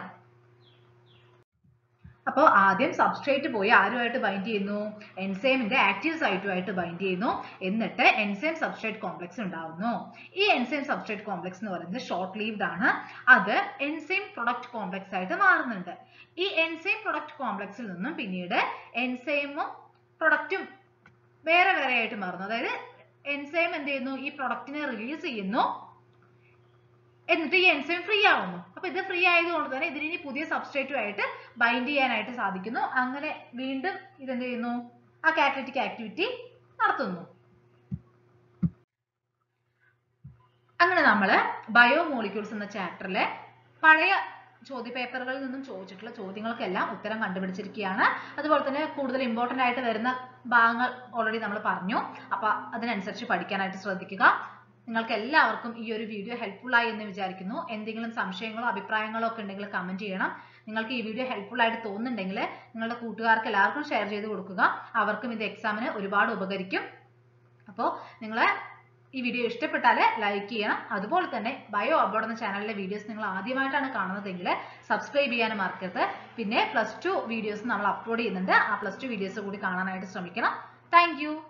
അപ്പോൾ ആദ്യം സബ്സ്ട്രേറ്റ് പോയി ആരുമായിട്ട് ബൈൻഡ് ചെയ്യുന്നു എൻസൈമിന്റെ ആക്റ്റീവ് സൈറ്റുമായിട്ട് ബൈൻഡ് ചെയ്യുന്നു എന്നിട്ട് എൻസൈം സബ്സ്ട്രേറ്റ് കോംപ്ലക്സ് ഉണ്ടാവുന്നു ഈ എൻസൈം സബ്സ്ട്രേറ്റ് കോംപ്ലക്സ് എന്ന് പറയുന്നത് ഷോർട്ട് ലീവ്ഡ് ആണ് അത് എൻസൈം പ്രൊഡക്റ്റ് കോംപ്ലക്സ് ആയിട്ട് മാറുന്നുണ്ട് ഈ എൻസൈം പ്രൊഡക്റ്റ് കോംപ്ലക്സിൽ നിന്നും പിന്നീട് എൻസൈമും പ്രൊഡക്റ്റും വേറെ വേറെ ആയിട്ട് മാറുന്നു അതായത് എൻസൈം എന്ത് ചെയ്യുന്നു ഈ പ്രൊഡക്റ്റിനെ റിലീസ് ചെയ്യുന്നു എന്നിട്ട് ഈ എൻസൈം ഫ്രീ ആവുന്നു അപ്പൊ ഇത് ഫ്രീ ആയതുകൊണ്ട് തന്നെ ഇതിന് ഇനി പുതിയ സബ്സ്ട്രേറ്റുമായിട്ട് ബൈൻഡ് ചെയ്യാനായിട്ട് സാധിക്കുന്നു അങ്ങനെ വീണ്ടും ഇതെന്ത് ചെയ്യുന്നു ആ കാറ്റലിറ്റിക് ആക്ടിവിറ്റി നടത്തുന്നു അങ്ങനെ നമ്മൾ ബയോ മോളിക്യൂൾസ് എന്ന ചാപ്റ്ററിലെ പഴയ ചോദ്യ പേപ്പറുകളിൽ നിന്നും ചോദിച്ചിട്ടുള്ള ചോദ്യങ്ങൾക്കെല്ലാം ഉത്തരം കണ്ടുപിടിച്ചിരിക്കുകയാണ് അതുപോലെ തന്നെ കൂടുതൽ ഇമ്പോർട്ടന്റ് ആയിട്ട് വരുന്ന ഭാഗങ്ങൾ ഓൾറെഡി നമ്മൾ പറഞ്ഞു അപ്പൊ അതിനനുസരിച്ച് പഠിക്കാനായിട്ട് ശ്രദ്ധിക്കുക നിങ്ങൾക്ക് എല്ലാവർക്കും ഈ ഒരു വീഡിയോ ഹെൽപ്ഫുൾ ആയി എന്ന് വിചാരിക്കുന്നു എന്തെങ്കിലും സംശയങ്ങളോ അഭിപ്രായങ്ങളോ ഒക്കെ ഉണ്ടെങ്കിൽ കമന്റ് ചെയ്യണം നിങ്ങൾക്ക് ഈ വീഡിയോ ഹെൽപ്ഫുൾ ആയിട്ട് തോന്നുന്നുണ്ടെങ്കിൽ നിങ്ങളുടെ കൂട്ടുകാർക്ക് എല്ലാവർക്കും ഷെയർ ചെയ്ത് കൊടുക്കുക അവർക്കും ഇത് എക്സാമിന് ഒരുപാട് ഉപകരിക്കും അപ്പോൾ നിങ്ങൾ ഈ വീഡിയോ ഇഷ്ടപ്പെട്ടാൽ ലൈക്ക് ചെയ്യണം അതുപോലെ തന്നെ ബയോ അബോർഡ് എന്ന ചാനലിലെ വീഡിയോസ് നിങ്ങൾ ആദ്യമായിട്ടാണ് കാണുന്നതെങ്കിൽ സബ്സ്ക്രൈബ് ചെയ്യാനും മറക്കരുത് പിന്നെ പ്ലസ് ടു വീഡിയോസ് നമ്മൾ അപ്ലോഡ് ചെയ്യുന്നുണ്ട് ആ പ്ലസ് ടു വീഡിയോസ് കൂടി കാണാനായിട്ട് ശ്രമിക്കണം താങ്ക്